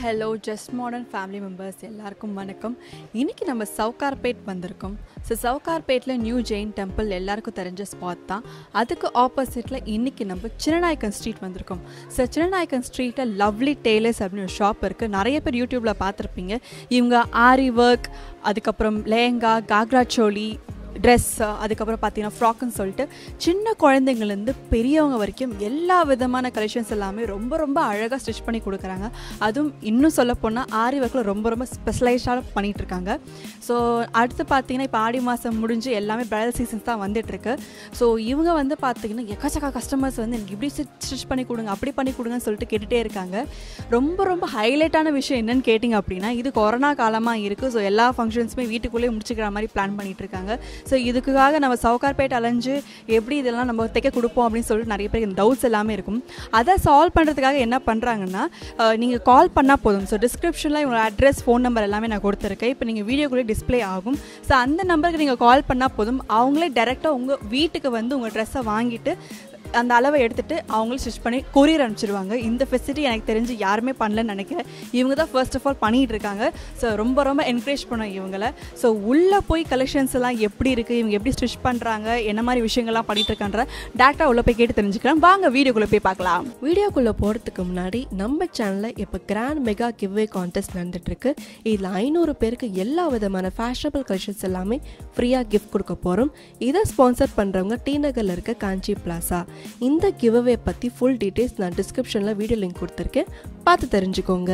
Hello just modern family members எல்லாருக்கும் வணக்கம் இன்றைக்கி நம்ம சவுகார்பேட் வந்திருக்கோம் ஸோ சவுகார்பேட்டில் நியூ ஜெயின் டெம்பிள் எல்லாருக்கும் தெரிஞ்ச ஸ்பாட் தான் அதுக்கு ஆப்போசிட்டில் இன்றைக்கி நம்ம சின்னநாயக்கன் ஸ்ட்ரீட் வந்திருக்கோம் ஸோ சின்னநாயக்கன் ஸ்ட்ரீட்டில் லவ்லி டெய்லர்ஸ் அப்படின்னு ஒரு ஷாப் இருக்குது நிறைய பேர் யூடியூப்பில் பார்த்துருப்பீங்க இவங்க ஆரி ஒர்க் அதுக்கப்புறம் லேங்கா காக்ரா சோலி ட்ரெஸ் அதுக்கப்புறம் பார்த்தீங்கன்னா ஃப்ராக்குன்னு சொல்லிட்டு சின்ன குழந்தைங்கள்லேருந்து பெரியவங்க வரைக்கும் எல்லா விதமான கலெக்ஷன்ஸ் எல்லாமே ரொம்ப ரொம்ப அழகாக ஸ்டிச் பண்ணி கொடுக்குறாங்க அதுவும் இன்னும் சொல்ல போனால் ஆரி ஒர்க்கில் ரொம்ப ரொம்ப ஸ்பெஷலைஸ்டாக பண்ணிகிட்டு இருக்காங்க ஸோ அடுத்து பார்த்தீங்கன்னா இப்போ ஆடி மாதம் முடிஞ்சு எல்லாமே பிரைடல் சீசன்ஸ் தான் வந்துட்டுருக்கு ஸோ இவங்க வந்து பார்த்தீங்கன்னா எக்கச்சக்க கஸ்டமர்ஸ் வந்து எனக்கு இப்படி ஸ்டிச் பண்ணி கொடுங்க அப்படி பண்ணி கொடுங்கன்னு சொல்லிட்டு கேட்டுகிட்டே இருக்காங்க ரொம்ப ரொம்ப ஹைலைட்டான விஷயம் என்னன்னு கேட்டிங்க அப்படின்னா இது கொரோனா காலமாக இருக்குது ஸோ எல்லா ஃபங்க்ஷன்ஸுமே வீட்டுக்குள்ளேயே முடிச்சுக்கிற மாதிரி பிளான் பண்ணிகிட்டு இருக்காங்க ஸோ இதுக்காக நம்ம சவுகார்பேட் அலைஞ்சு எப்படி இதெல்லாம் நம்ம தைக்க கொடுப்போம் அப்படின்னு சொல்லிட்டு நிறைய பேருக்கு டவுட்ஸ் எல்லாமே இருக்கும் அதை சால்வ் பண்ணுறதுக்காக என்ன பண்ணுறாங்கன்னா நீங்கள் கால் பண்ணால் போதும் ஸோ டிஸ்கிரிப்ஷனில் இவங்களோட அட்ரஸ் ஃபோன் நம்பர் எல்லாமே நான் கொடுத்துருக்கேன் இப்போ நீங்கள் வீடியோக்குள்ளே டிஸ்ப்ளே ஆகும் ஸோ அந்த நம்பருக்கு நீங்கள் கால் பண்ணால் போதும் அவங்களே டேரெக்டாக உங்கள் வீட்டுக்கு வந்து உங்கள் ட்ரெஸ்ஸை வாங்கிட்டு அந்த அளவை எடுத்துட்டு அவங்களும் ஸ்டிச் பண்ணி கொரியர் அனுப்பிச்சிடுவாங்க இந்த ஃபெசிலிட்டி எனக்கு தெரிஞ்சு யாருமே பண்ணலன்னு நினைக்கிறேன் இவங்க தான் ஃபர்ஸ்ட் ஆஃப் ஆல் பண்ணிகிட்டு இருக்காங்க ஸோ ரொம்ப ரொம்ப என்கரேஜ் பண்ணோம் இவங்களை ஸோ உள்ளே போய் கலெக்ஷன்ஸ் எல்லாம் எப்படி இருக்குது இவங்க எப்படி ஸ்டிச் பண்ணுறாங்க என்ன மாதிரி விஷயங்கள்லாம் பண்ணிட்டு இருக்கான்ற டேரக்டாக உள்ளே போய் கேட்டு தெரிஞ்சுக்கிறேன் வாங்க வீடியோக்குள்ளே போய் பார்க்கலாம் வீடியோக்குள்ளே போகிறதுக்கு முன்னாடி நம்ம சேனலில் இப்போ கிராண்ட் மெகா கிவ்வே கான்டெஸ்ட் நடந்துட்டுருக்கு இதில் ஐநூறு பேருக்கு எல்லா விதமான ஃபேஷனபிள் கலெக்ஷன்ஸ் எல்லாமே ஃப்ரீயாக கிஃப்ட் கொடுக்க போகிறோம் இதை ஸ்பான்சர் பண்ணுறவங்க டி நகரில் இருக்க காஞ்சி பிளாசா இந்த கிவ்அவே பற்றி ஃபுல் டீட்டெயில்ஸ் நான் டிஸ்கிரிப்ஷனில் வீடியோ லிங்க் கொடுத்துருக்கேன் பார்த்து தெரிஞ்சுக்கோங்க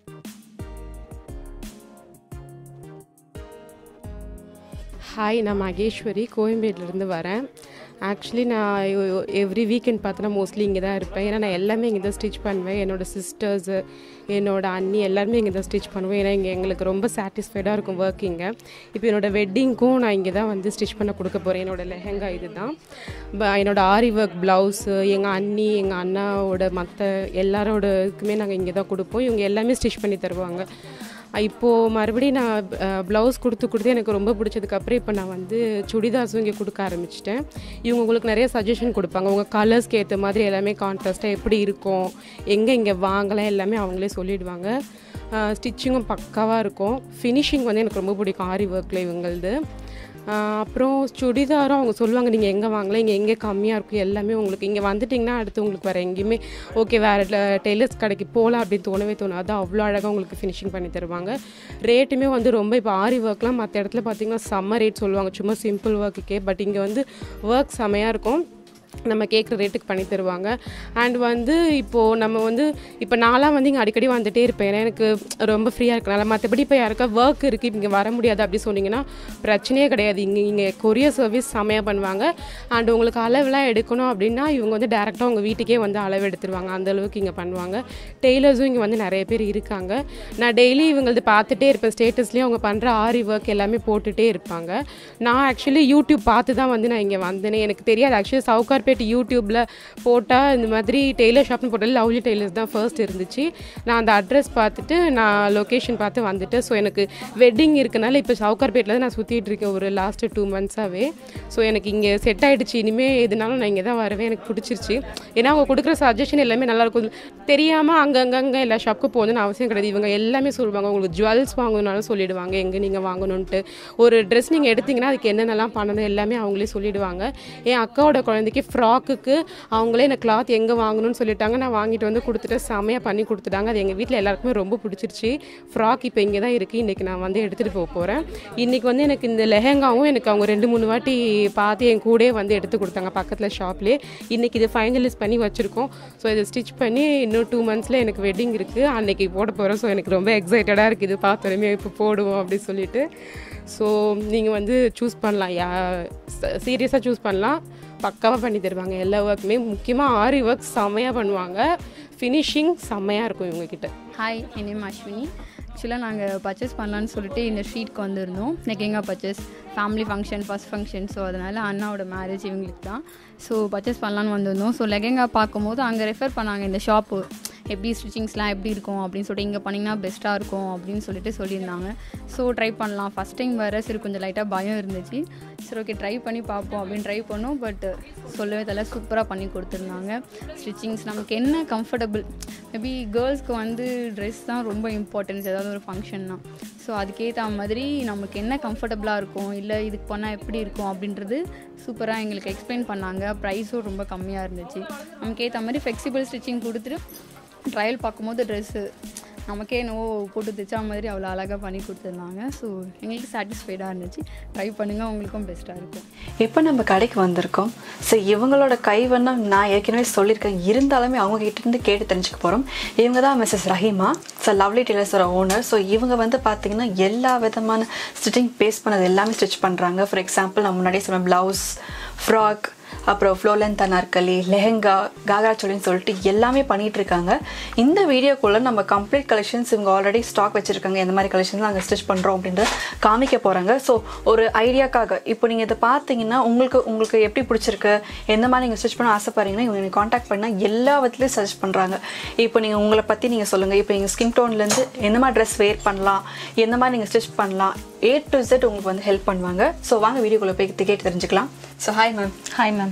ஹாய் நான் மகேஸ்வரி கோயம்பேட்டிலேருந்து வரேன் ஆக்சுவலி நான் எவ்ரி வீக்கெண்ட் பார்த்தோன்னா மோஸ்ட்லி இங்கே தான் இருப்பேன் ஏன்னா நான் எல்லாமே இங்கே தான் ஸ்டிச் பண்ணுவேன் என்னோடய சிஸ்டர்ஸு என்னோட அண்ணி எல்லாருமே இங்கே தான் ஸ்டிச் பண்ணுவேன் ஏன்னா இங்கே எங்களுக்கு ரொம்ப சாட்டிஸ்ஃபைடாக இருக்கும் ஒர்க்கிங்க இப்போ என்னோட வெட்டிங்க்கும் நான் இங்கே தான் வந்து ஸ்டிச் பண்ண கொடுக்க போகிறேன் என்னோட லெஹங்கா இது தான் என்னோட ஆரி ஒர்க் ப்ளவுஸு எங்கள் அண்ணி எங்கள் அண்ணாவோட மற்ற எல்லாரோடக்குமே நாங்கள் இங்கே தான் கொடுப்போம் இவங்க எல்லாமே ஸ்டிச் பண்ணி தருவாங்க இப்போது மறுபடியும் நான் ப்ளவுஸ் கொடுத்து கொடுத்து எனக்கு ரொம்ப பிடிச்சதுக்கப்புறம் இப்போ நான் வந்து சுடிதார்ஸும் இங்கே கொடுக்க ஆரம்பிச்சிட்டேன் இவங்க உங்களுக்கு நிறைய சஜஷன் கொடுப்பாங்க உங்கள் கலர்ஸ்க்கு ஏற்ற மாதிரி எல்லாமே கான்ட்ராஸ்ட்டாக எப்படி இருக்கும் எங்கே இங்கே வாங்கலாம் எல்லாமே அவங்களே சொல்லிடுவாங்க ஸ்டிச்சிங்கும் பக்காவாக இருக்கும் ஃபினிஷிங் வந்து எனக்கு ரொம்ப பிடிக்கும் ஆரி ஒர்க்கில் இவங்களது அப்புறம் சுடிதாரும் அவங்க சொல்லுவாங்க நீங்கள் எங்கே வாங்கலாம் இங்கே எங்கே கம்மியாக இருக்கும் எல்லாமே உங்களுக்கு இங்கே வந்துட்டிங்கன்னா அடுத்து உங்களுக்கு வேறு எங்கேயுமே ஓகே வேறு டெய்லர்ஸ் கடைக்கு போகலாம் அப்படின்னு தோணவே தோணாது அவ்வளோ அழகாக உங்களுக்கு ஃபினிஷிங் பண்ணி தருவாங்க ரேட்டுமே வந்து ரொம்ப இப்போ ஆரி ஒர்க்லாம் மற்ற இடத்துல பார்த்தீங்கன்னா செம்ம ரேட் சொல்லுவாங்க சும்மா சிம்பிள் ஒர்க்குக்கே பட் இங்கே வந்து ஒர்க் செம்மையாக இருக்கும் நம்ம கேட்குற ரேட்டுக்கு பண்ணி தருவாங்க அண்ட் வந்து இப்போது நம்ம வந்து இப்போ நான்லாம் வந்து இங்கே அடிக்கடி வந்துகிட்டே இருப்பேன் ஏன்னா எனக்கு ரொம்ப ஃப்ரீயாக இருக்கனால மற்றபடி இப்போ யாருக்கா ஒர்க் இருக்குது இங்கே வர முடியாது அப்படி சொன்னீங்கன்னா பிரச்சனையே கிடையாது இங்கே இங்கே கொரியர் சர்வீஸ் செமையாக பண்ணுவாங்க அண்ட் உங்களுக்கு அளவுலாம் எடுக்கணும் அப்படின்னா இவங்க வந்து டேரெக்டாக உங்கள் வீட்டுக்கே வந்து அளவு எடுத்துருவாங்க அந்த அளவுக்கு இங்கே பண்ணுவாங்க டெய்லர்ஸும் இங்கே வந்து நிறைய பேர் இருக்காங்க நான் டெய்லி இவங்களது பார்த்துட்டே இருப்பேன் ஸ்டேட்டஸ்லேயும் அவங்க பண்ணுற ஆரி ஒர்க் எல்லாமே போட்டுகிட்டே இருப்பாங்க நான் ஆக்சுவலி யூடியூப் பார்த்து தான் வந்து நான் இங்கே வந்தேனே எனக்கு தெரியாது ஆக்சுவலி சவுகார் கார்பேட் யூடியூப்பில் போட்டால் இந்த மாதிரி டெய்லர் ஷாப்னு போட்டால் லவ்லி டெய்லர்ஸ் தான் ஃபர்ஸ்ட் இருந்துச்சு நான் அந்த அட்ரஸ் பார்த்துட்டு நான் லொக்கேஷன் பார்த்து வந்துட்டு ஸோ எனக்கு வெட்டிங் இருக்கனால இப்போ சவுகார்பேட்டில் தான் நான் சுற்றிட்டு இருக்கேன் ஒரு லாஸ்ட்டு டூ மந்த்ஸாகவே ஸோ எனக்கு இங்கே செட் ஆகிடுச்சு இனிமேல் எதுனாலும் நான் இங்கே தான் வருவேன் எனக்கு பிடிச்சிருச்சு ஏன்னா அவங்க கொடுக்குற சஜஷன் எல்லாமே நல்லாயிருக்கும் தெரியாமல் அங்கங்கங்கே எல்லா ஷாப்புக்கும் போகணுன்னு அவசியம் கிடையாது இவங்க எல்லாமே சொல்லுவாங்க உங்களுக்கு ஜுவல்ஸ் வாங்கணுனாலும் சொல்லிடுவாங்க எங்கே நீங்கள் வாங்கணுன்ட்டு ஒரு ட்ரெஸ் நீங்கள் எடுத்திங்கன்னா அதுக்கு என்னென்னலாம் பண்ணணும் எல்லாமே அவங்களே சொல்லிடுவாங்க என் அக்காவோட குழந்தைக்கு ஃப்ராக்குக்கு அவங்களே எனக்கு கிளாத் எங்கே வாங்கணும்னு சொல்லிட்டாங்க நான் வாங்கிட்டு வந்து கொடுத்துட்டு செமையாக பண்ணி கொடுத்துட்டாங்க அது எங்கள் வீட்டில் எல்லாருக்குமே ரொம்ப பிடிச்சிருச்சு ஃப்ராக் இப்போ இங்கே தான் இருக்குது இன்றைக்கி நான் வந்து எடுத்துகிட்டு போக போகிறேன் இன்றைக்கி வந்து எனக்கு இந்த லெஹங்காவும் எனக்கு அவங்க ரெண்டு மூணு வாட்டி பார்த்து என் கூடயே வந்து எடுத்து கொடுத்தாங்க பக்கத்தில் ஷாப்லேயே இன்றைக்கி இது ஃபைனலைஸ் பண்ணி வச்சுருக்கோம் ஸோ இதை ஸ்டிச் பண்ணி இன்னும் டூ மந்த்ஸில் எனக்கு வெட்டிங் இருக்குது அன்றைக்கி போட போகிறேன் ஸோ எனக்கு ரொம்ப எக்ஸைட்டடாக இருக்குது இது பார்த்தோன்னே இப்போ போடுவோம் அப்படின்னு சொல்லிட்டு ஸோ நீங்கள் வந்து சூஸ் பண்ணலாம் யா சீரியஸாக சூஸ் பண்ணலாம் பக்காவாக பண்ணி தருவாங்க எல்லா ஒர்க்குமே முக்கியமாக ஆரி ஒர்க் செம்மையாக பண்ணுவாங்க ஃபினிஷிங் செம்மையாக இருக்கும் இவங்கக்கிட்ட ஹாய் என் நேம் அஸ்வினி ஆக்சுவலாக நாங்கள் பர்ச்சேஸ் பண்ணலான்னு சொல்லிட்டு இந்த ஸ்ட்ரீட்க்கு வந்திருந்தோம் நெக்கெங்கா purchase family function first function so அதனால் அண்ணாவோட மேரேஜ் இவங்களுக்கு தான் ஸோ பர்ச்சேஸ் பண்ணலான்னு வந்திருந்தோம் ஸோ லெகெங்கா பார்க்கும்போது அங்கே ரெஃபர் பண்ணாங்க இந்த ஷாப்பு எப்படி ஸ்டிச்சிங்ஸ்லாம் எப்படி இருக்கும் அப்படின்னு சொல்லிட்டு இங்கே பண்ணிங்கன்னா பெஸ்ட்டாக இருக்கும் அப்படின்னு சொல்லிட்டு சொல்லியிருந்தாங்க ஸோ ட்ரை பண்ணலாம் ஃபஸ்ட் டைம் வேறு சரி கொஞ்சம் லைட்டாக பயம் இருந்துச்சு சரி ஓகே ட்ரை பண்ணி பார்ப்போம் அப்படின்னு ட்ரை பண்ணோம் பட் சொல்லவே தெரியல சூப்பராக பண்ணி கொடுத்துருந்தாங்க ஸ்டிச்சிங்ஸ் நமக்கு என்ன கம்ஃபர்டபுள் மேபி கேர்ள்ஸ்க்கு வந்து ட்ரெஸ் தான் ரொம்ப இம்பார்ட்டன்ஸ் ஏதாவது ஒரு ஃபங்க்ஷன்னா ஸோ அதுக்கேற்ற மாதிரி நமக்கு என்ன கம்ஃபர்டபுளாக இருக்கும் இல்லை இதுக்கு பண்ணால் எப்படி இருக்கும் அப்படின்றது சூப்பராக எங்களுக்கு எக்ஸ்பிளைன் பண்ணாங்க ப்ரைஸும் ரொம்ப கம்மியாக இருந்துச்சு நமக்கு ஏற்ற மாதிரி ஃப்ளெக்சிபிள் ஸ்டிச்சிங் கொடுத்துட்டு ட்ரையல் பார்க்கும்போது ட்ரெஸ்ஸு நமக்கே என்னவோ போட்டு தைச்சா மாதிரி அவ்வளோ அழகாக பண்ணி கொடுத்துருந்தாங்க ஸோ எங்களுக்கு சாட்டிஸ்ஃபைடாக இருந்துச்சு ட்ரை பண்ணுங்கள் உங்களுக்கும் பெஸ்ட்டாக இருக்கும் இப்போ நம்ம கடைக்கு வந்திருக்கோம் ஸோ இவங்களோட கைவண்ணம் நான் ஏற்கனவே சொல்லியிருக்கேன் இருந்தாலுமே அவங்க கிட்ட இருந்து கேட்டு தெரிஞ்சுக்க போகிறோம் இவங்க தான் மிஸ்ஸஸ் ரஹீமா ஸோ லவ்லி டெய்லர்ஸோட ஓனர் ஸோ இவங்க வந்து பார்த்தீங்கன்னா எல்லா விதமான ஸ்டிச்சிங் பேஸ் பண்ணது எல்லாமே ஸ்டிச் பண்ணுறாங்க ஃபார் எக்ஸாம்பிள் நான் முன்னாடியே சொன்னேன் ப்ளவுஸ் ஃப்ராக் அப்புறம் ஃப்ளோலன் தனார்கலி லெஹெங்கா காகரா சோலின்னு சொல்லிட்டு எல்லாமே பண்ணிட்டு இருக்காங்க இந்த வீடியோக்குள்ள நம்ம கம்ப்ளீட் கலெக்ஷன்ஸ் இவங்க ஆல்ரெடி ஸ்டாக் வச்சிருக்காங்க எந்த மாதிரி கலெக்ஷன்ஸ் நாங்கள் ஸ்டிச் பண்ணுறோம் அப்படின்றத காமிக்க போகிறாங்க ஸோ ஒரு ஐடியாக்காக இப்போ நீங்கள் இதை பார்த்தீங்கன்னா உங்களுக்கு உங்களுக்கு எப்படி பிடிச்சிருக்கு எந்த மாதிரி நீங்கள் ஸ்டிச் பண்ண ஆசைப்படுறீங்கன்னா இவங்க காண்டாக்ட் பண்ணால் எல்லா விதத்துலையும் சஜஸ்ட் பண்ணுறாங்க இப்போ நீங்கள் உங்களை பற்றி நீங்கள் சொல்லுங்கள் இப்போ நீங்கள் ஸ்கின் டோன்லேருந்து எந்த மாதிரி ட்ரெஸ் வேர் பண்ணலாம் எந்த மாதிரி நீங்கள் ஸ்டிச் பண்ணலாம் ஏ டு Z உங்களுக்கு வந்து ஹெல்ப் பண்ணுவாங்க ஸோ வாங்க வீடியோக்குள்ளே போய் கேட்டு தெரிஞ்சுக்கலாம் so hi ma'am hi ma'am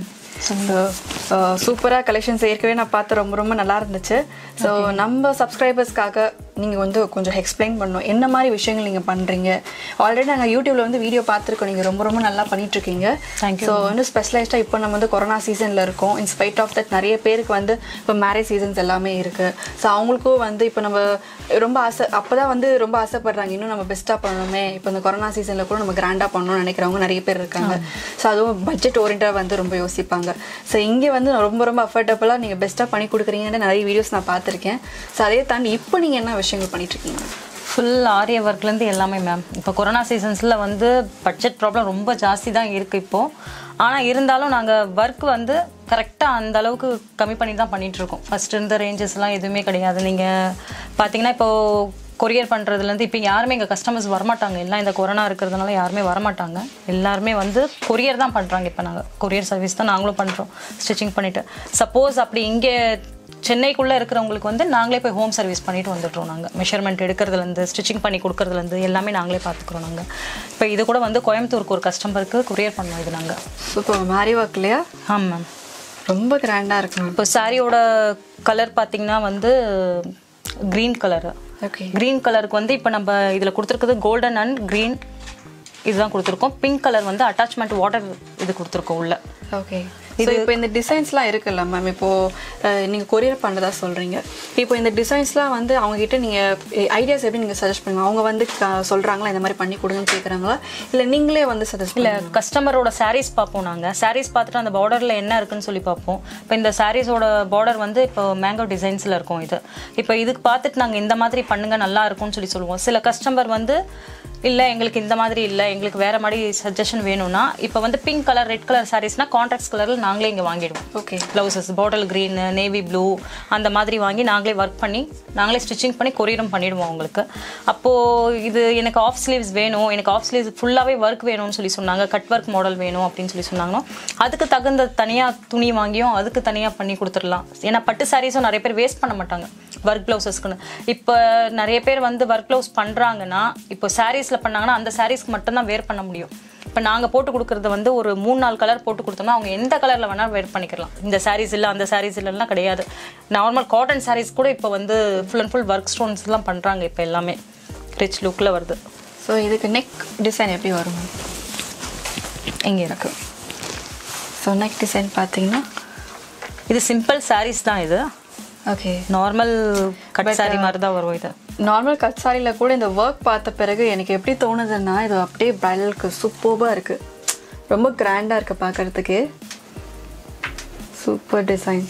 so சூப்பராக கலெக்ஷன்ஸ் ஏற்கனவே நான் பார்த்து ரொம்ப ரொம்ப நல்லா இருந்துச்சு ஸோ நம்ம சப்ஸ்கிரைபர்ஸ்க்காக நீங்கள் வந்து கொஞ்சம் எக்ஸ்பிளைன் பண்ணணும் என்ன மாதிரி விஷயங்கள் நீங்கள் பண்ணுறீங்க ஆல்ரெடி நாங்கள் யூடியூப்ல வந்து வீடியோ பார்த்துருக்கோம் நீங்கள் ரொம்ப ரொம்ப நல்லா பண்ணிட்டு இருக்கீங்க Thank you, ஸோ இன்னும் ஸ்பெஷலைஸ்டாக இப்போ நம்ம வந்து கொரோனா சீசனில் இருக்கோம் இன் ஸ்பைட் ஆஃப் தட் நிறைய பேருக்கு வந்து இப்போ மேரேஜ் சீசன்ஸ் எல்லாமே இருக்குது ஸோ அவங்களுக்கும் வந்து இப்போ நம்ம ரொம்ப ஆசை அப்போ தான் வந்து ரொம்ப ஆசைப்படுறாங்க இன்னும் நம்ம பெஸ்ட்டாக பண்ணணுமே இப்போ இந்த கொரோனா சீசனில் கூட நம்ம கிராண்டாக பண்ணணும்னு நினைக்கிறவங்க நிறைய பேர் இருக்காங்க ஸோ அதுவும் பட்ஜெட் ஓரியண்டாக வந்து ரொம்ப யோசிப்பாங்க ஸோ இங்கே வந்து ரொம்ப ரொம்ப அஃபோர்டபுளாக நீங்கள் பெஸ்ட்டாக பண்ணி கொடுக்குறீங்கன்னு நிறைய வீடியோஸ் நான் பார்த்துருக்கேன் ஸோ அதே தாண்டி இப்போ நீங்கள் என்ன விஷயங்கள் பண்ணிட்டு இருக்கீங்க ஃபுல் ஆரிய ஒர்க்லேருந்து எல்லாமே மேம் இப்போ கொரோனா சீசன்ஸில் வந்து பட்ஜெட் ப்ராப்ளம் ரொம்ப ஜாஸ்தி தான் இருக்குது இப்போது ஆனால் இருந்தாலும் நாங்கள் ஒர்க் வந்து கரெக்டாக அந்த அளவுக்கு கம்மி பண்ணி தான் பண்ணிட்டு இருக்கோம் ஃபர்ஸ்ட் இருந்த ரேஞ்சஸ்லாம் எதுவுமே கிடையாது நீங்கள் பார்த்தீங்கன்னா இப்போது கொரியர் பண்ணுறதுலேருந்து இப்போ யாருமே எங்கள் கஸ்டமர்ஸ் வரமாட்டாங்க எல்லாம் இந்த கொரோனா இருக்கிறதுனால யாருமே வரமாட்டாங்க எல்லாருமே வந்து கொரியர் தான் பண்ணுறாங்க இப்போ நாங்கள் கொரியர் சர்வீஸ் தான் நாங்களும் பண்ணுறோம் ஸ்டிச்சிங் பண்ணிவிட்டு சப்போஸ் அப்படி இங்கே சென்னைக்குள்ளே இருக்கிறவங்களுக்கு வந்து நாங்களே போய் ஹோம் சர்வீஸ் பண்ணிட்டு வந்துடுறோம் நாங்கள் மெஷர்மெண்ட் எடுக்கிறதுலேருந்து ஸ்டிச்சிங் பண்ணி கொடுக்கறதுலேருந்து எல்லாமே நாங்களே பார்த்துக்குறோம் நாங்கள் இப்போ இது கூட வந்து கோயம்புத்தூருக்கு ஒரு கஸ்டமருக்கு கொரியர் பண்ணோம் இது நாங்கள் சூப்பர் மேரி ஒர்க் இல்லையா ஆமாம் மேம் ரொம்ப கிராண்டாக இருக்கு மேம் இப்போ சாரியோட கலர் பார்த்தீங்கன்னா வந்து க்ரீன் கலரு ஓகே க்ரீன் கலருக்கு வந்து இப்போ நம்ம இதில் கொடுத்துருக்குது கோல்டன் அண்ட் க்ரீன் இதுதான் கொடுத்துருக்கோம் பிங்க் கலர் வந்து அட்டாச்மெண்ட் வாட்டர் இது கொடுத்துருக்கோம் உள்ள ஓகே ஸோ இப்போ இந்த டிசைன்ஸ்லாம் இருக்குல்ல மேம் இப்போது நீங்கள் கொரியர் பண்ணுறதா சொல்கிறீங்க இப்போ இந்த டிசைன்ஸ்லாம் வந்து அவங்ககிட்ட நீங்கள் ஐடியாஸ் எப்படி நீங்கள் சஜஸ்ட் பண்ணுங்க அவங்க வந்து க- சொல்றாங்களா இந்த மாதிரி பண்ணி கொடுங்கன்னு கேட்குறாங்களா இல்லை நீங்களே வந்து சஜஸ்ட் இல்லை கஸ்டமரோட சாரீஸ் பார்ப்போம் நாங்கள் சாரீஸ் பார்த்துட்டு அந்த பார்டரில் என்ன இருக்குன்னு சொல்லி பார்ப்போம் இப்போ இந்த சாரீஸோட பார்டர் வந்து இப்போ மேங்கோ டிசைன்ஸில் இருக்கும் இது இப்போ இதுக்கு பார்த்துட்டு நாங்கள் இந்த மாதிரி பண்ணுங்க நல்லா இருக்கும்னு சொல்லி சொல்லுவோம் சில கஸ்டமர் வந்து இல்லை எங்களுக்கு இந்த மாதிரி இல்லை எங்களுக்கு வேற மாதிரி சஜஷன் வேணும்னா இப்போ வந்து பிங்க் கலர் ரெட் கலர் சாரீஸ்னா கான்ட்ராக்ட் கலரில் நாங்களே இங்கே வாங்கிடுவோம் okay blouses bottle green navy blue அந்த மாதிரி வாங்கி நாங்களே ஒர்க் பண்ணி நாங்களே ஸ்டிச்சிங் பண்ணி கொரியரும் பண்ணிடுவோம் உங்களுக்கு அப்போது இது எனக்கு ஆஃப் ஸ்லீவ்ஸ் வேணும் எனக்கு ஆஃப் ஸ்லீவ்ஸ் ஃபுல்லாகவே ஒர்க் வேணும்னு சொல்லி சொன்னாங்க கட் ஒர்க் மாடல் வேணும் அப்படின்னு சொல்லி சொன்னாங்கன்னா அதுக்கு தகுந்த தனியாக துணி வாங்கியும் அதுக்கு தனியாக பண்ணி கொடுத்துடலாம் ஏன்னா பட்டு சாரீஸும் நிறைய பேர் வேஸ்ட் பண்ண மாட்டாங்க ஒர்க் ப்ளவுசஸ்க்குன்னு இப்போ நிறைய பேர் வந்து ஒர்க் ப்ளவுஸ் பண்ணுறாங்கன்னா இப்போ சாரீஸில் பண்ணாங்கன்னா அந்த சாரீஸ்க்கு மட்டும்தான் வேர் பண்ண முடியும் இப்போ நாங்கள் போட்டு கொடுக்குறது வந்து ஒரு மூணு நாலு கலர் போட்டு கொடுத்தோம்னா அவங்க எந்த கலரில் வேணால் வேர் பண்ணிக்கலாம் இந்த சாரீஸ் இல்லை அந்த சாரீஸ் இல்லைலாம் கிடையாது நார்மல் காட்டன் சாரீஸ் கூட இப்போ வந்து ஃபுல் அண்ட் ஃபுல் ஒர்க் ஸ்டோன்ஸ்லாம் பண்ணுறாங்க இப்போ எல்லாமே ரிச் லுக்கில் வருது ஸோ இதுக்கு நெக் டிசைன் எப்படி வரும் மேம் இங்கே இருக்கு ஸோ நெக் டிசைன் பார்த்தீங்கன்னா இது சிம்பிள் சாரீஸ் தான் இது ஓகே நார்மல் கட் சாரி மாதிரி தான் வரும் இது நார்மல் கட் சாரியில் கூட இந்த ஒர்க் பார்த்த பிறகு எனக்கு எப்படி தோணுதுன்னா இது அப்படியே பிரைடலுக்கு சூப்பர்பாக இருக்குது ரொம்ப கிராண்டாக இருக்குது பார்க்குறதுக்கு சூப்பர் டிசைன்ஸ்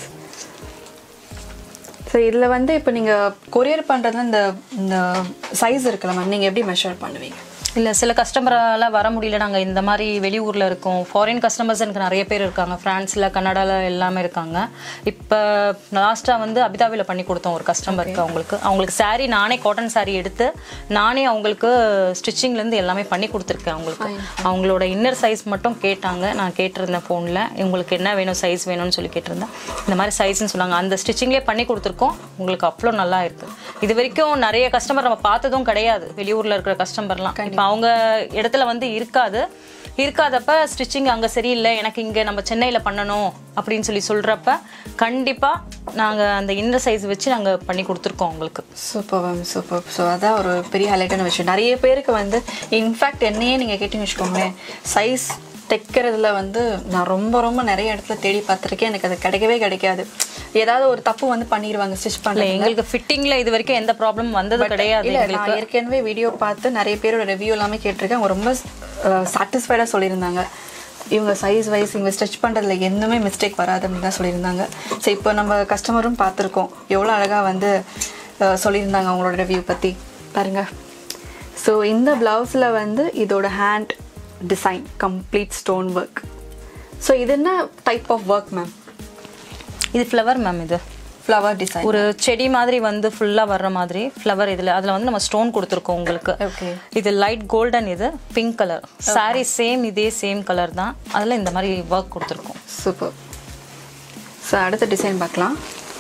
ஸோ இதில் வந்து இப்போ நீங்கள் கொரியர் பண்ணுறதுல இந்த இந்த சைஸ் இருக்குல்ல மேம் நீங்கள் எப்படி மெஷர் பண்ணுவீங்க இல்லை சில கஸ்டமரால் வர முடியல நாங்கள் இந்த மாதிரி வெளியூரில் இருக்கோம் ஃபாரின் கஸ்டமர்ஸ் எனக்கு நிறைய பேர் இருக்காங்க ஃப்ரான்ஸில் கனடாவில் எல்லாமே இருக்காங்க இப்போ லாஸ்ட்டாக வந்து அபிதாபியில் பண்ணி கொடுத்தோம் ஒரு கஸ்டமருக்கு அவங்களுக்கு அவங்களுக்கு saree நானே காட்டன் saree எடுத்து நானே அவங்களுக்கு ஸ்டிச்சிங்லேருந்து எல்லாமே பண்ணி கொடுத்துருக்கேன் அவங்களுக்கு அவங்களோட இன்னர் சைஸ் மட்டும் கேட்டாங்க நான் கேட்டிருந்தேன் ஃபோனில் உங்களுக்கு என்ன வேணும் சைஸ் வேணும்னு சொல்லி கேட்டிருந்தேன் இந்த மாதிரி சைஸ்ன்னு சொன்னாங்க அந்த ஸ்டிச்சிங்லேயே பண்ணி கொடுத்துருக்கோம் உங்களுக்கு அவ்வளோ நல்லா இருக்கு இது வரைக்கும் நிறைய கஸ்டமர் நம்ம பார்த்ததும் கிடையாது வெளியூரில் இருக்கிற கஸ்டமர்லாம் இப்போ அவங்க இடத்துல வந்து இருக்காது இருக்காதப்ப ஸ்டிச்சிங் அங்கே சரியில்லை எனக்கு இங்கே நம்ம சென்னையில் பண்ணணும் அப்படின்னு சொல்லி சொல்கிறப்ப கண்டிப்பாக நாங்கள் அந்த இன்னர் சைஸ் வச்சு நாங்கள் பண்ணி கொடுத்துருக்கோம் உங்களுக்கு சூப்பர் மேம் சூப்பர் ஸோ அதான் ஒரு பெரிய ஹைலைட்டான விஷயம் நிறைய பேருக்கு வந்து இன்ஃபேக்ட் என்னையே நீங்கள் கேட்டீங்கன்னு வச்சுக்கோங்களேன் சைஸ் தைக்கிறதுல வந்து நான் ரொம்ப ரொம்ப நிறைய இடத்துல தேடி பார்த்துருக்கேன் எனக்கு அது கிடைக்கவே கிடைக்காது ஏதாவது ஒரு தப்பு வந்து பண்ணிடுவாங்க ஸ்டிச் இல்லை பண்ணல எங்களுக்கு ஃபிட்டிங்கில் இது வரைக்கும் எந்த ப்ராப்ளம் வந்தது கிடையாது இல்ல எங்களுக்கு நான் ஏற்கனவே வீடியோ பார்த்து நிறைய பேரோட ரிவ்யூ எல்லாமே கேட்டிருக்கேன் அவங்க ரொம்ப சாட்டிஸ்ஃபைடாக சொல்லியிருந்தாங்க இவங்க சைஸ் வைஸ் இவங்க ஸ்டிச் பண்ணுறதுல எதுவுமே மிஸ்டேக் வராது அப்படின்னு தான் சொல்லியிருந்தாங்க ஸோ இப்போ நம்ம கஸ்டமரும் பார்த்துருக்கோம் எவ்வளோ அழகாக வந்து அஹ், சொல்லியிருந்தாங்க அவங்களோட ரிவ்யூ பற்றி பாருங்க ஸோ இந்த ப்ளவுஸில் வந்து இதோட hand design complete stone work so இது என்ன டைப் ஆஃப் ஒர்க் மேம் இது ஃப்ளவர் மேம் இது ஃப்ளவர் டிசைன் ஒரு செடி மாதிரி வந்து ஃபுல்லாக வர்ற மாதிரி ஃப்ளவர் இதில் அதில் வந்து நம்ம ஸ்டோன் கொடுத்துருக்கோம் உங்களுக்கு ஓகே இது லைட் கோல்டன் இது பிங்க் கலர் saree சேம் இதே சேம் கலர் தான் அதில் இந்த மாதிரி ஒர்க் கொடுத்துருக்கோம் சூப்பர் ஸோ அடுத்த டிசைன் பார்க்கலாம்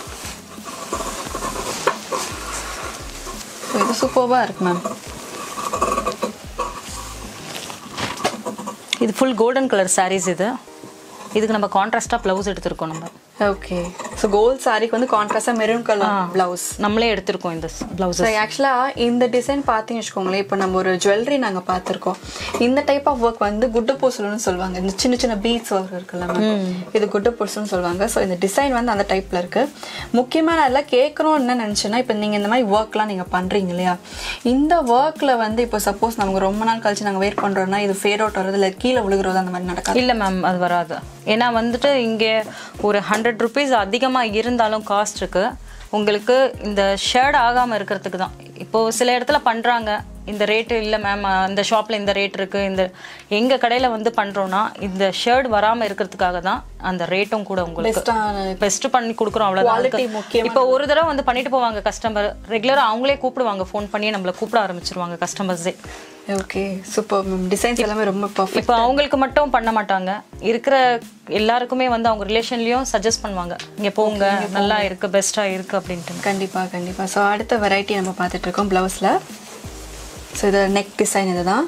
So, இது சூப்பராக இருக்கு மேம் இது ஃபுல் கோல்டன் கலர் sarees இது இதுக்கு நம்ம கான்ட்ராஸ்டாக ப்ளவுஸ் எடுத்திருக்கோம் நம்ம ஓகே ஸோ கோல்ட் சாரிக்கு வந்து கான்ட்ராஸ்டாக மெரூன் கலர் ப்ளவுஸ் நம்மளே எடுத்திருக்கோம் இந்த ப்ளவுஸ் ஸோ ஆக்சுவலாக இந்த டிசைன் பார்த்தீங்கன்னு வச்சுக்கோங்களேன் இப்போ நம்ம ஒரு ஜுவல்லரி நாங்கள் பார்த்துருக்கோம் இந்த டைப் ஆஃப் ஒர்க் வந்து குட்டு பூசலுன்னு சொல்லுவாங்க இந்த சின்ன சின்ன பீட்ஸ் ஒர்க் இருக்குல்ல ma'am? இது குட்டு பூசல்னு சொல்லுவாங்க ஸோ இந்த டிசைன் வந்து அந்த டைப்பில் இருக்கு முக்கியமாக நான் எல்லாம் கேட்கணும்னு என்ன நினச்சேன்னா இப்போ நீங்கள் இந்த மாதிரி ஒர்க்லாம் நீங்கள் பண்ணுறீங்க இல்லையா இந்த ஒர்க்கில் வந்து இப்போ சப்போஸ் நமக்கு ரொம்ப நாள் கழிச்சு நாங்கள் வெயிட் பண்ணுறோம்னா இது ஃபேட் அவுட் வர்றது இல்லை கீழே விழுகிறது அந்த மாதிரி நடக்காது இல்லை மேம் அது வராது ஏன்னா வந்துட்டு இங்கே ஒரு ஹண்ட்ரட் ருபீஸ் அதிகமாக இருந்தாலும் காஸ்ட்டுக்கு உங்களுக்கு இந்த ஷேட் ஆகாமல் இருக்கிறதுக்கு தான் இப்போது சில இடத்துல பண்ணுறாங்க இந்த ரேட்டு இல்லை மேம் அந்த ஷாப்பில் இந்த ரேட் இருக்குது இந்த எங்கள் கடையில் வந்து பண்ணுறோன்னா இந்த ஷேர்ட் வராமல் இருக்கிறதுக்காக தான் அந்த ரேட்டும் கூட உங்களுக்கு பெஸ்ட்டான பெஸ்ட் பண்ணி கொடுக்குறோம் அவ்வளோதான் Quality அதுக்கு- முக்கியமான இப்போ ஒரு தடவை வந்து பண்ணிட்டு போவாங்க கஸ்டமர் ரெகுலராக அவங்களே கூப்பிடுவாங்க ஃபோன் பண்ணி நம்மளை கூப்பிட ஆரம்பிச்சிருவாங்க கஸ்டமர்ஸே ஓகே சூப்பர் மேம் டிசைன்ஸ் எல்லாமே ரொம்ப பர்ஃபெக்ட் இப்போ அவங்களுக்கு மட்டும் பண்ண மாட்டாங்க இருக்கிற எல்லாருக்குமே வந்து அவங்க ரிலேஷன்லயும் சஜஸ்ட் பண்ணுவாங்க இங்க போங்க நல்லா இருக்கு பெஸ்டா இருக்கு அப்படின்ட்டு கண்டிப்பாக கண்டிப்பாக ஸோ அடுத்த வெரைட்டி நம்ம பார்த்துட்டு இருக்கோம் ப்ளவுஸில் ஸோ இது நெக் டிசைன் இதுதான்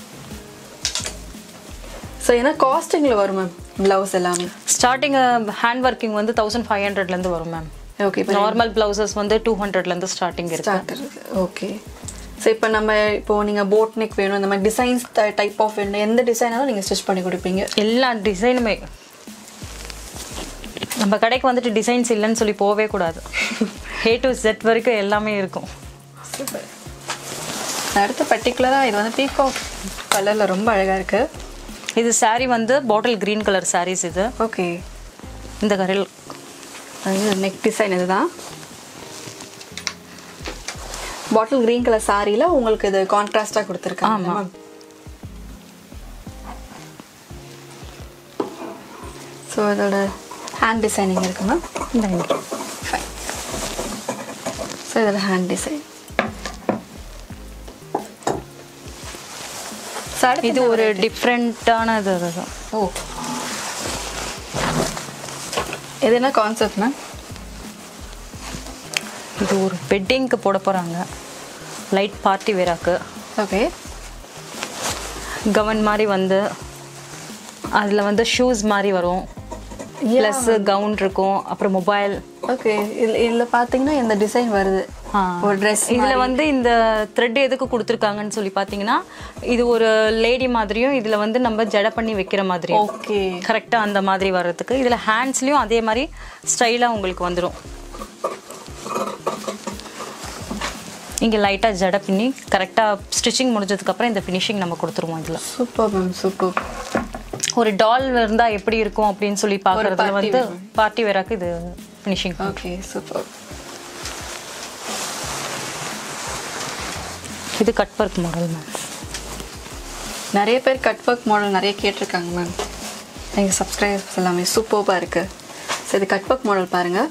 ஸோ ஏன்னா காஸ்டிங்கில் வரும் மேம் ப்ளவுஸ் எல்லாமே ஸ்டார்டிங் ஹேண்ட் ஒர்க்கிங் வந்து தௌசண்ட் ஃபைவ் ஹண்ட்ரட்லேருந்து வரும் மேம் ஓகே இப்போ நார்மல் பிளவுசஸ் வந்து டூ ஹண்ட்ரட்லேருந்து ஸ்டார்டிங் இருக்கு ஸ்டார்ட் இருக்கு ஓகே ஸோ இப்போ நம்ம இப்போ நீங்கள் போட் நெக் வேணும் இந்த மாதிரி டிசைன்ஸ் டைப் ஆஃப் வேணும் எந்த டிசைனாலும் நீங்கள் ஸ்டிச் பண்ணி கொடுப்பீங்க எல்லா டிசைனுமே நம்ம கடைக்கு வந்துட்டு டிசைன்ஸ் இல்லைன்னு சொல்லி போகவே கூடாது ஏ டு செட் வரைக்கும் எல்லாமே இருக்கும் சூப்பர் அடுத்த பர்டிகுலராக இது வந்து பீகாக் கலரில் ரொம்ப அழகாக இருக்குது இது saree வந்து பாட்டில் green கலர் sarees இது ஓகே இந்த கரையில் இது நெக் டிசைன் இதுதான் பாட்டில் கிரீன் கலர் சாரியில் உங்களுக்கு இது கான்ட்ராஸ்டாக கொடுத்துருக்காங்க மேம் ஸோ இதோட ஹேண்ட் டிசைனிங் இருக்கு மேம் இந்த ஃபைன் ஸோ இதோட ஹேண்ட் டிசைன் இது ஒரு டிஃப்ரெண்ட்டான இது அதுதான் ஓ இது என்ன கான்செப்ட் மேம் இது ஒரு வெட்டிங்க்கு போட போகிறாங்க லைட் பார்ட்டி வேராக்கு ஓகே கவன் மாதிரி வந்து அதில் வந்து ஷூஸ் மாதிரி வரும் ப்ளஸ் கவுன் இருக்கும் அப்புறம் மொபைல் ஓகே இதில் இதில் பார்த்தீங்கன்னா இந்த டிசைன் வருது ஒரு ட்ரெஸ் இதில் வந்து இந்த த்ரெட் எதுக்கு கொடுத்துருக்காங்கன்னு சொல்லி பார்த்தீங்கன்னா இது ஒரு லேடி மாதிரியும் இதில் வந்து நம்ம ஜடை பண்ணி வைக்கிற மாதிரியும் ஓகே கரெக்டாக அந்த மாதிரி வர்றதுக்கு இதில் ஹேண்ட்ஸ்லேயும் அதே மாதிரி ஸ்டைலாக உங்களுக்கு வந்துடும் இங்கே லைட்டாக ஜடை பின்னி கரெக்டாக ஸ்டிச்சிங் முடிஞ்சதுக்கப்புறம் இந்த ஃபினிஷிங் நம்ம கொடுத்துருவோம் இதில் சூப்பர் மேம் சூப்பர் ஒரு டால் இருந்தால் எப்படி இருக்கும் அப்படின்னு சொல்லி பார்க்குறதுல party வந்து wear. பார்ட்டி வேறாக்கு இது ஃபினிஷிங் ஓகே சூப்பர் இது கட் ஒர்க் மாடல் மேம் நிறைய பேர் கட் ஒர்க் மாடல் நிறைய கேட்டிருக்காங்க மேம் எங்கள் சப்ஸ்கிரைபர்ஸ் எல்லாமே சூப்பர்பாக இருக்குது ஸோ இது கட் ஒர்க் மாடல் பாருங்கள்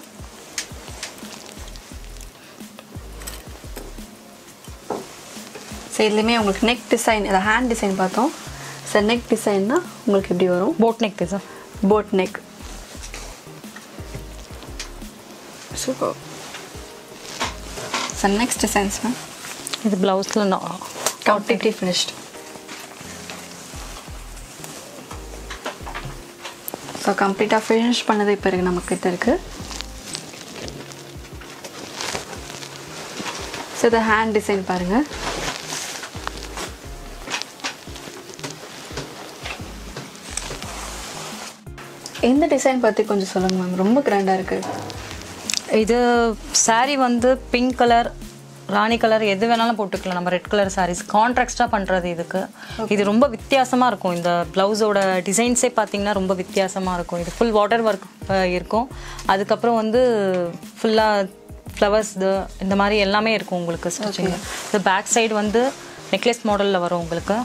ஸோ இதுலேயுமே உங்களுக்கு நெக் டிசைன் இதை ஹேண்ட் டிசைன் பார்த்தோம் ஸோ நெக் டிசைன்னா உங்களுக்கு எப்படி வரும் போட் நெக் இது boat neck super so next designs ma'am இது ப்ளவுஸில் கம்ப்ளீட்லி ஃபினிஷ்ட் ஸோ கம்ப்ளீட்டாக ஃபினிஷ் பண்ணது இப்போ இருக்கு நம்ம கிட்ட இருக்கு ஸோ இது ஹேண்ட் டிசைன் பாருங்க இந்த டிசைன் பற்றி கொஞ்சம் சொல்லுங்க மேம் ரொம்ப கிராண்டாக இருக்கு இது saree வந்து பிங்க் கலர் ராணி கலர் எது வேணாலும் போட்டுக்கலாம் நம்ம ரெட் கலர் sarees கான்ட்ராக்ஸ்டாக பண்ணுறது இதுக்கு இது ரொம்ப வித்தியாசமாக இருக்கும் இந்த ப்ளவுஸோட டிசைன்ஸே பார்த்தீங்கன்னா ரொம்ப வித்தியாசமாக இருக்கும் இது ஃபுல் வாட்டர் ஒர்க் இருக்கும் அதுக்கப்புறம் வந்து ஃபுல்லாக ஃப்ளவர்ஸ் இது இந்த மாதிரி எல்லாமே இருக்கும் உங்களுக்கு ஸ்டிச்சிங் இது பேக் சைடு வந்து நெக்லஸ் மாடலில் வரும் உங்களுக்கு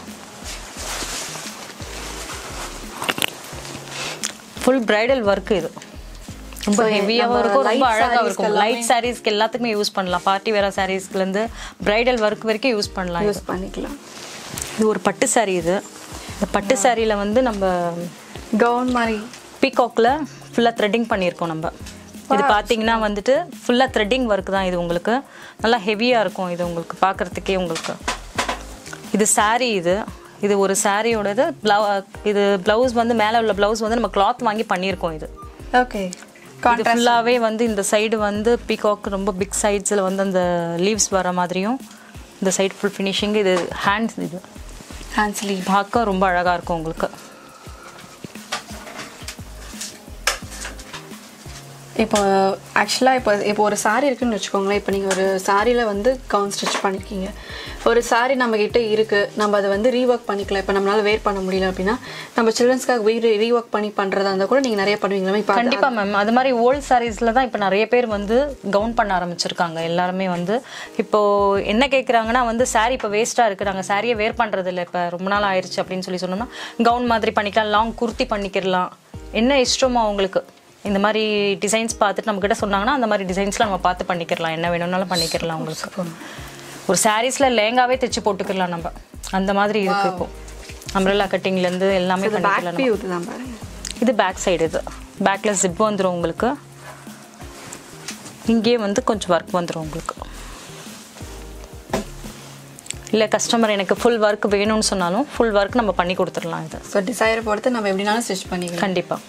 ஃபுல் பிரைடல் ஒர்க் இது ரொம்ப ஹெவியாகவும் இருக்கும் ரொம்ப அழகாகவும் இருக்கும் லைட் சாரீஸ்க்கு எல்லாத்துக்குமே யூஸ் பண்ணலாம் பார்ட்டி வேற சாரீஸ்லேருந்து பிரைடல் ஒர்க் வரைக்கும் யூஸ் பண்ணலாம் இது. யூஸ் பண்ணிக்கலாம் இது ஒரு பட்டு saree இது இந்த பட்டு சாரியில் வந்து நம்ம கவுன் மாதிரி பீகாக்ல ஃபுல்லாக த்ரெட்டிங் பண்ணியிருக்கோம் நம்ம இது பார்த்தீங்கன்னா வந்துட்டு ஃபுல்லாக த்ரெட்டிங் ஒர்க் தான் இது உங்களுக்கு நல்லா ஹெவியாக இருக்கும் இது உங்களுக்கு பார்க்குறதுக்கே உங்களுக்கு இது saree இது இது ஒரு சாரியோடது ப்ளவு இது ப்ளவுஸ் வந்து மேலே உள்ள ப்ளவுஸ் வந்து நம்ம கிளாத் வாங்கி பண்ணியிருக்கோம் இது ஓகே இது ஃபுல்லாகவே வந்து இந்த சைடு வந்து பீகாக் ரொம்ப பிக் சைட்ஸில் வந்து அந்த லீவ்ஸ் வர மாதிரியும் இந்த சைடு ஃபுல் ஃபினிஷிங் இது ஹேண்ட்ஸ் இது ஹேண்ட் ஸ்லீவ் பார்க்க ரொம்ப அழகாக இருக்கும் உங்களுக்கு இப்போ ஆக்சுவலாக இப்போ இப்போ ஒரு saree இருக்குன்னு வச்சுக்கோங்களேன் இப்போ நீங்கள் ஒரு சாரியில் வந்து கவுன் ஸ்டிச் பண்ணியிருக்கீங்க ஒரு saree நம்ம கிட்ட இருக்குது நம்ம அதை வந்து ரீஒர்க் பண்ணிக்கலாம் இப்போ நம்மளால வேர் பண்ண முடியல அப்படின்னா நம்ம சில்ட்ரன்ஸ்க்காக வீடு ரீஒர்க் பண்ணி பண்ணுறதா இருந்தால் கூட நீங்கள் நிறைய பண்ணுவீங்களா இப்போ கண்டிப்பா மேம் அது மாதிரி ஓல்ட் சாரீஸ்ல தான் இப்போ நிறைய பேர் வந்து கவுன் பண்ண ஆரம்பிச்சிருக்காங்க எல்லாருமே வந்து இப்போ என்ன கேட்குறாங்கன்னா வந்து saree இப்போ வேஸ்ட்டாக இருக்குது நாங்கள் சாரியை வேர் பண்ணுறது இல்லை இப்போ ரொம்ப நாள் ஆயிடுச்சு அப்படின்னு சொல்லி சொன்னோம்னா கவுன் மாதிரி பண்ணிக்கலாம் லாங் குர்த்தி பண்ணிக்கிறலாம் என்ன இஷ்டமோ அவங்களுக்கு இந்த மாதிரி டிசைன்ஸ் பார்த்துட்டு நம்ம கிட்ட சொன்னாங்கன்னா அந்த மாதிரி டிசைன்ஸ்லாம் நம்ம பார்த்து பண்ணிக்கிறலாம் என்ன வேணும்னாலும் பண்ணிக்கிறலாம் உங்களுக்கு ஒரு சாரீஸ்ல லேங்காவே தைச்சு போட்டுக்கலாம் நம்ம அந்த மாதிரி இருக்கு இப்போ அம்ரல்லா கட்டிங்லேருந்து எல்லாமே பண்ணிக்கலாம் பேக் நம்ம. வியூ தான் பாருங்க இது பேக் சைடு இது பேக்கில் ஜிப் வந்துடும் உங்களுக்கு இங்கேயே வந்து கொஞ்சம் ஒர்க் வந்துடும் உங்களுக்கு இல்லை கஸ்டமர் எனக்கு ஃபுல் ஒர்க் வேணும்னு சொன்னாலும் ஃபுல் ஒர்க் நம்ம பண்ணி கொடுத்துடலாம் இது ஸோ டிசைரை பொறுத்து நம்ம எப்படினாலும் ஸ்டிச் பண்ணிக்கலாம் கண்டிப்பாக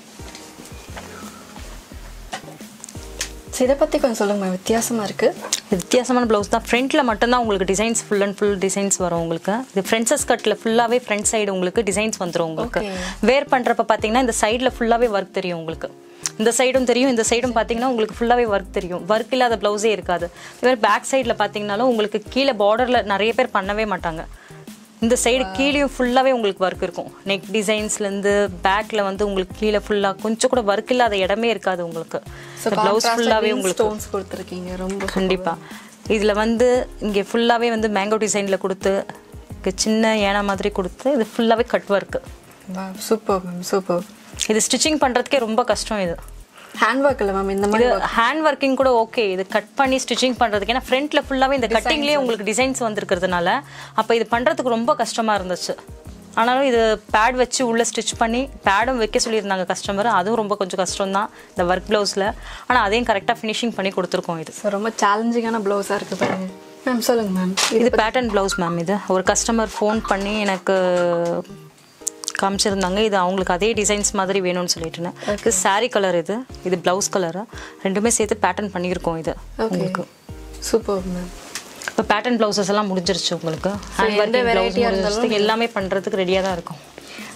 ஸோ இதை பற்றி கொஞ்சம் சொல்லுங்க மேம் வித்தியாசமாக இருக்குது இது வித்தியாசமான ப்ளவுஸ் தான் ஃப்ரண்ட்டில் மட்டும்தான் உங்களுக்கு designs full and full designs வரும் உங்களுக்கு இது ஃப்ரண்ட்ஸஸ் கட்டில் ஃபுல்லாகவே ஃப்ரண்ட் சைடு உங்களுக்கு டிசைன்ஸ் வந்துடும் உங்களுக்கு வேர் பண்ணுறப்ப பார்த்தீங்கன்னா இந்த சைடில் ஃபுல்லாகவே ஒர்க் தெரியும் உங்களுக்கு இந்த சைடும் தெரியும் இந்த சைடும் பார்த்தீங்கன்னா உங்களுக்கு ஃபுல்லாகவே ஒர்க் தெரியும் ஒர்க் இல்லாத ப்ளவுஸே இருக்காது இதுவே பேக் சைடில் பார்த்தீங்கனாலும் உங்களுக்கு கீழே பார்டரில் நிறைய பேர் பண்ணவே மாட்டாங்க இந்த சைடு கீழேயும் ஃபுல்லாகவே உங்களுக்கு ஒர்க் இருக்கும் நெக் டிசைன்ஸ்லேருந்து பேக்கில் வந்து உங்களுக்கு கீழே ஃபுல்லாக கொஞ்சம் கூட ஒர்க் இல்லாத இடமே இருக்காது உங்களுக்கு ப்ளவுஸ் ஃபுல்லாகவே உங்களுக்கு ஸ்டோன்ஸ் கொடுத்துருக்கீங்க ரொம்ப கண்டிப்பா இதில் வந்து இங்கே ஃபுல்லாகவே வந்து மேங்கோ டிசைனில் கொடுத்து இங்க சின்ன ஏனா மாதிரி கொடுத்து இது ஃபுல்லாகவே cut work super ma'am super இது ஸ்டிச்சிங் பண்ணுறதுக்கே ரொம்ப கஷ்டம் இது ஹேண்ட் ஒர்க் இல்லை மேம் இந்த இது மாதிரி ஹேண்ட் ஒர்க்கிங் கூட ஓகே இது கட் பண்ணி ஸ்டிச்சிங் பண்ணுறதுக்கு ஏன்னா ஃப்ரண்ட்டில் ஃபுல்லாகவே இந்த கட்டிங்லேயே உங்களுக்கு டிசைன்ஸ் வந்திருக்கிறதுனால அப்போ இது பண்ணுறதுக்கு ரொம்ப கஷ்டமாக இருந்துச்சு ஆனாலும் இது பேட் வச்சு உள்ளே ஸ்டிச் பண்ணி பேடும் வைக்க சொல்லியிருந்தாங்க கஸ்டமர் அதுவும் ரொம்ப கொஞ்சம் கஷ்டம் தான் இந்த ஒர்க் ப்ளவுஸில் ஆனால் அதையும் கரெக்டாக ஃபினிஷிங் பண்ணி கொடுத்துருக்கோம் இது ஸோ ரொம்ப சேலஞ்சிங்கான ப்ளவுஸாக இருக்குது பாருங்க மேம் சொல்லுங்க மேம் இது பேட்டர்ன் ப்ளவுஸ் மேம் இது ஒரு கஸ்டமர் ஃபோன் பண்ணி எனக்கு காமிச்சிருந்தாங்க இது அவங்களுக்கு அதே டிசைன்ஸ் மாதிரி வேணும்னு சொல்லிட்டுனேன் இது saree கலர் இது இது ப்ளவுஸ் கலரு ரெண்டுமே சேர்த்து பேட்டர்ன் பண்ணியிருக்கோம் இது உங்களுக்கு சூப்பர் மேம் இப்போ பேட்டர்ன் ப்ளவுசஸ் எல்லாம் முடிஞ்சிருச்சு உங்களுக்கு ஹேண்ட் எந்த ஒர்க்கிங் ப்ளவுஸ் variety-ஆ முடிஞ்சிருச்சு எல்லாமே பண்ணுறதுக்கு ரெடியாக தான் இருக்கும்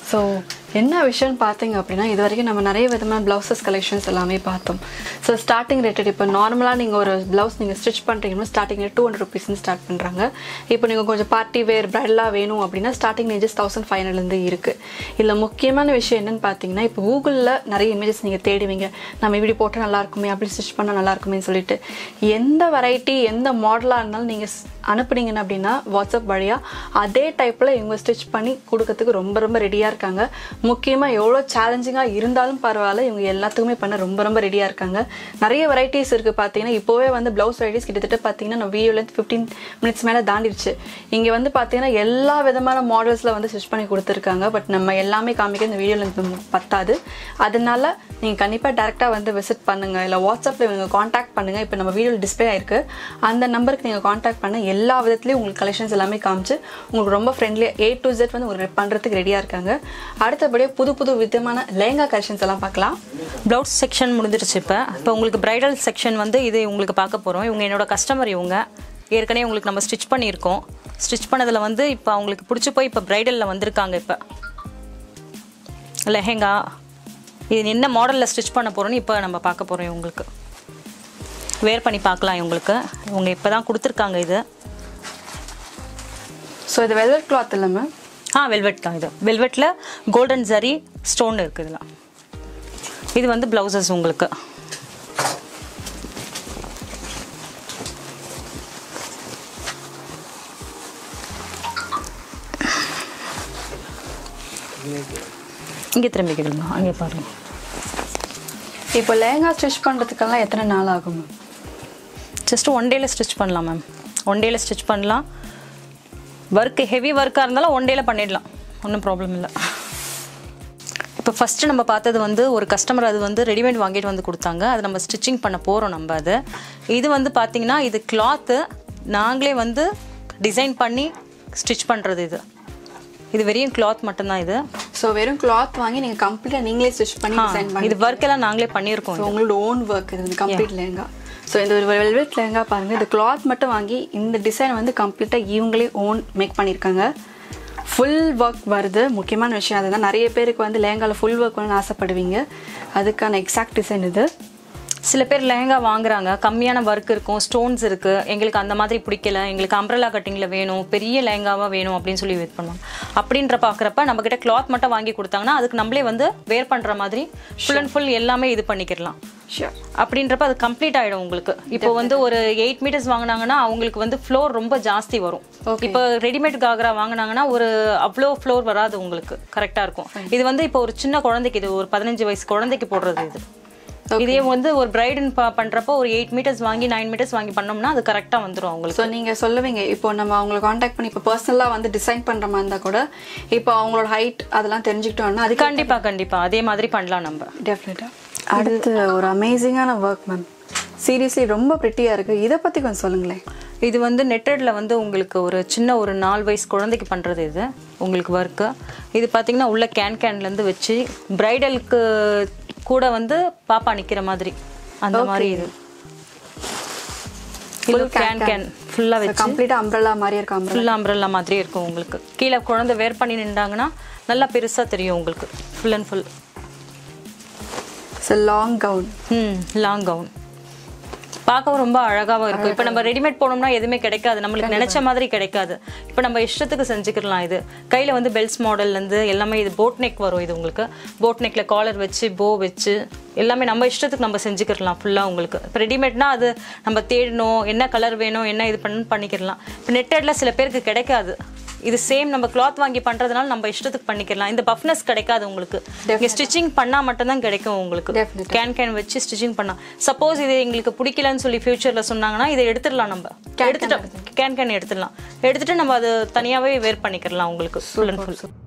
ஸோ என்ன விஷயம்னு பார்த்தீங்க அப்படின்னா இது வரைக்கும் நம்ம நிறைய விதமான ப்ளவுசஸ் கலெக்ஷன்ஸ் எல்லாமே பார்த்தோம் ஸோ ஸ்டார்டிங் ரேட்டட் இப்போ நார்மலாக நீங்கள் ஒரு ப்ளவுஸ் நீங்கள் ஸ்டிச் பண்ணுறீங்கன்னா ஸ்டார்டிங் டூ ஹண்ட்ரட் ருபீஸ்னு ஸ்டார்ட் பண்ணுறாங்க இப்போ நீங்கள் கொஞ்சம் பார்ட்டி வேர் பிரைடலாக வேணும் அப்படின்னா ஸ்டார்டிங் ரேஞ்சஸ் தௌசண்ட் ஃபைவ் ஹண்ட்ரட்லேருந்து இருக்குது இதில் முக்கியமான விஷயம் என்னன்னு பார்த்தீங்கன்னா இப்போ கூகுளில் நிறைய இமேஜஸ் நீங்கள் தேடுவீங்க நம்ம இப்படி போட்டால் நல்லா இருக்குமே அப்படி ஸ்டிச் பண்ணால் நல்லா இருக்குமேன்னு சொல்லிட்டு எந்த வெரைட்டி எந்த மாடலாக இருந்தாலும் நீங்கள் அனுப்புனீங்கன்னா அப்படின்னா வாட்ஸ்அப் வழியாக அதே டைப்பில் இவங்க ஸ்டிச் பண்ணி கொடுக்கறதுக்கு ரொம்ப ரொம்ப ரெடியாக இருக்காங்க முக்கியமாக எவ்வளோ சேலஞ்சிங்காக இருந்தாலும் பரவாயில்ல இவங்க எல்லாத்துக்குமே பண்ண ரொம்ப ரொம்ப ரெடியாக இருக்காங்க நிறைய வெரைட்டிஸ் இருக்குது பார்த்தீங்கன்னா இப்போவே வந்து ப்ளவுஸ் வெரைட்டிஸ் கிட்டத்தட்ட பார்த்தீங்கன்னா நான் வீடியோலேருந்து ஃபிஃப்டீன் மினிட்ஸ் மேலே தாண்டிடுச்சு இங்கே வந்து பார்த்தீங்கன்னா எல்லா விதமான மாடல்ஸில் வந்து ஸ்டிச் பண்ணி கொடுத்துருக்காங்க பட் நம்ம எல்லாமே காமிக்க இந்த வீடியோவில் பத்தாது அதனால நீங்கள் கண்டிப்பாக டேரெக்டாக வந்து விசிட் பண்ணுங்கள் இல்லை வாட்ஸ்அப்பில் இவங்க காண்டாக்ட் பண்ணுங்கள் இப்போ நம்ம வீடியோவில் டிஸ்பிளே ஆயிருக்கு அந்த நம்பருக்கு நீங்கள் காண்டாக்ட் பண்ண எல்லா விதத்துலையும் உங்களுக்கு கலெக்ஷன்ஸ் எல்லாமே காமிச்சு உங்களுக்கு ரொம்ப ஃப்ரெண்ட்லியாக ஏ டு Z வந்து உங்களுக்கு பண்ணுறதுக்கு ரெடியாக இருக்காங்க அடுத்தபடியாக புது புது விதமான லேங்கா கலெக்ஷன்ஸ் எல்லாம் பார்க்கலாம் ப்ளவுஸ் செக்ஷன் முடிஞ்சிருச்சு இப்போ இப்போ உங்களுக்கு பிரைடல் செக்ஷன் வந்து இது உங்களுக்கு பார்க்க போகிறோம் இவங்க என்னோட கஸ்டமர் இவங்க ஏற்கனவே உங்களுக்கு நம்ம ஸ்டிச் பண்ணியிருக்கோம் ஸ்டிச் பண்ணதில் வந்து இப்போ அவங்களுக்கு பிடிச்சி போய் இப்போ பிரைடலில் வந்திருக்காங்க இப்போ லெஹெங்கா இது என்ன மாடலில் ஸ்டிச் பண்ண போகிறோன்னு இப்போ நம்ம பார்க்க போகிறோம் இவங்களுக்கு வேர் பண்ணி பார்க்கலாம் இவங்களுக்கு இவங்க இப்போ தான் கொடுத்துருக்காங்க இது ஸோ இது வெல்வெட் கிளாத் இல்லை மேம் ஆ வெல்வெட் தான் இது வெல்வெட்டில் கோல்டன் ஜரி ஸ்டோன் இருக்குது இதெல்லாம் இது வந்து ப்ளவுசஸ் உங்களுக்கு இங்கே திரும்பிக்கிடுங்க அங்கே பாருங்க இப்போ லேங்கா ஸ்டிச் பண்ணுறதுக்கெல்லாம் எத்தனை நாள் ஆகும் மேம் ஜஸ்ட் ஒன் டேல ஸ்டிச் பண்ணலாம் மேம் ஒன் டேல ஸ்டிச் பண்ணலாம் ஒர்க்கு ஹெவி ஒர்க்காக இருந்தாலும் ஒன் டேல பண்ணிடலாம் ஒன்றும் ப்ராப்ளம் இல்லை இப்போ ஃபஸ்ட்டு நம்ம பார்த்தது வந்து ஒரு கஸ்டமர் அது வந்து ரெடிமேட் வாங்கிட்டு வந்து கொடுத்தாங்க அது நம்ம ஸ்டிச்சிங் பண்ண போகிறோம் நம்ம அது இது வந்து பார்த்தீங்கன்னா இது கிளாத்து நாங்களே வந்து டிசைன் பண்ணி ஸ்டிச் பண்ணுறது இது இது வெறும் கிளாத் மட்டும்தான் இது ஸோ வெறும் கிளாத் வாங்கி நீங்கள் கம்ப்ளீட்டாக நீங்களே ஸ்டிச் பண்ணி ஆ, டிசைன் பண்ணி இது ஒர்க் எல்லாம் நாங்களே பண்ணியிருக்கோம் ஸோ உங்களோட ஓன் ஒர்க் இது வந்து கம்ப்ளீட் லேங்கா ஸோ இந்த ஒரு வெல்வெட் லேங்கா பாருங்க இந்த கிளாத் மட்டும் வாங்கி இந்த டிசைன் வந்து கம்ப்ளீட்டாக இவங்களே ஓன் மேக் பண்ணியிருக்காங்க ஃபுல் ஒர்க் வருது முக்கியமான விஷயம் அதுதான் நிறைய பேருக்கு வந்து லேங்காவில் ஃபுல் ஒர்க் வேணும்னு ஆசைப்படுவீங்க அதுக்கான எக்ஸாக்ட் டிசைன் இது சில பேர் லெஹங்கா வாங்குறாங்க கம்மியான ஒர்க் இருக்கும் ஸ்டோன்ஸ் இருக்கு எங்களுக்கு அந்த மாதிரி பிடிக்கல எங்களுக்கு அம்ப்ரலா கட்டிங்ல வேணும் பெரிய லெஹங்காவா வேணும் அப்படின்னு சொல்லி வெயிட் பண்ணுவாங்க அப்படின்ற பார்க்குறப்ப நம்ம கிட்ட கிளாத் மட்டும் வாங்கி கொடுத்தாங்கன்னா அதுக்கு நம்மளே வந்து வேர் பண்ற மாதிரி ஃபுல் அண்ட் ஃபுல் எல்லாமே இது பண்ணிக்கிடலாம் ஷியோர் அப்படின்றப்ப அது கம்ப்ளீட் ஆயிடும் உங்களுக்கு இப்போ வந்து ஒரு எயிட் மீட்டர்ஸ் வாங்குனாங்கன்னா அவங்களுக்கு வந்து ஃப்ளோர் ரொம்ப ஜாஸ்தி வரும் இப்போ ரெடிமேட் காக்ரா வாங்குனாங்கன்னா ஒரு அவ்வளோ ஃப்ளோர் வராது உங்களுக்கு கரெக்டா இருக்கும் இது வந்து இப்போ ஒரு சின்ன குழந்தைக்கு இது ஒரு பதினஞ்சு வயசு குழந்தைக்கு போடுறது இது இதே வந்து ஒரு பிரைடுன்னு பண்றப்போ ஒரு எயிட் மீட்டர்ஸ் வாங்கி நைன் மீட்டர்ஸ் வாங்கி பண்ணோம்னா அது கரெக்டா வந்துரும் அவங்களுக்கு ஸோ நீங்கள் சொல்லுவீங்க இப்போ நம்ம அவங்களை காண்டாக்ட் பண்ணி இப்போ பர்சனலாக வந்து டிசைன் பண்ணுற மாதிரி இருந்தால் கூட இப்போ அவங்களோட ஹைட் அதெல்லாம் தெரிஞ்சுக்கிட்டோம்னா அதுக்கு கண்டிப்பா கண்டிப்பா அதே மாதிரி பண்ணலாம் நம்ம டெஃபினட்டாக அடுத்து ஒரு அமேசிங்கான ஒர்க் மேம் சீரியஸ்லி ரொம்ப ப்ரிட்டியாக இருக்குது இதை பற்றி கொஞ்சம் சொல்லுங்களேன் இது வந்து நெட்டட்ல வந்து உங்களுக்கு ஒரு சின்ன ஒரு நாலு வயசு குழந்தைக்கு பண்றது இது உங்களுக்கு ஒர்க்கு இது பார்த்தீங்கன்னா உள்ள கேன் கேன்லேருந்து வச்சு பிரைடலுக்கு கூட வந்து பாப்பா நிக்கிற மாதிரி அந்த மாதிரி இது இது கேன் கேன் ஃபுல்லாக வச்சு கம்ப்ளீட்டாக அம்ப்ரல்லா மாதிரி இருக்க umbrella. ஃபுல் அம்ப்ரல்லா மாதிரி இருக்கும் உங்களுக்கு கீழே குழந்தை வேர் பண்ணி நின்றாங்கன்னா நல்லா பெருசா தெரியும் உங்களுக்கு full and full It's a long gown. ம் லாங் கவுன் பார்க்கவும் ரொம்ப அழகாவும் இருக்கும் இப்போ நம்ம ரெடிமேட் போனோம்னா எதுவுமே கிடைக்காது நம்மளுக்கு நினைச்ச மாதிரி கிடைக்காது இப்போ நம்ம இஷ்டத்துக்கு செஞ்சுக்கலாம் இது கையில் வந்து பெல்ஸ் மாடல்லேருந்து எல்லாமே இது போட் நெக் வரும் இது உங்களுக்கு போட் நெக்கில் காலர் வச்சு போ வச்சு எல்லாமே நம்ம இஷ்டத்துக்கு நம்ம செஞ்சுக்கிடலாம் ஃபுல்லாக உங்களுக்கு இப்போ ரெடிமேட்னா அது நம்ம தேடணும் என்ன கலர் வேணும் என்ன இது பண்ணணும் பண்ணிக்கிடலாம் இப்போ நெட்டடில் சில பேருக்கு கிடைக்காது இது சேம் நம்ம கிளாத் வாங்கி பண்றதுனால நம்ம இஷ்டத்துக்கு பண்ணிக்கலாம் இந்த பஃப்னஸ் கிடைக்காது உங்களுக்கு இங்க ஸ்டிச்சிங் பண்ணா மட்டும்தான் கிடைக்கும் உங்களுக்கு Definitely. கேன் கேன் வச்சு ஸ்டிச்சிங் பண்ணா சப்போஸ் இது எங்களுக்கு பிடிக்கலன்னு சொல்லி ஃபியூச்சர்ல சொன்னாங்கன்னா இதை எடுத்துடலாம் நம்ம எடுத்துட்டோம் கேன் கேன் எடுத்துடலாம் எடுத்துட்டு நம்ம அது தனியாவே வேர் பண்ணிக்கலாம் உங்களுக்கு ஃபுல் அண்ட் ஃபுல்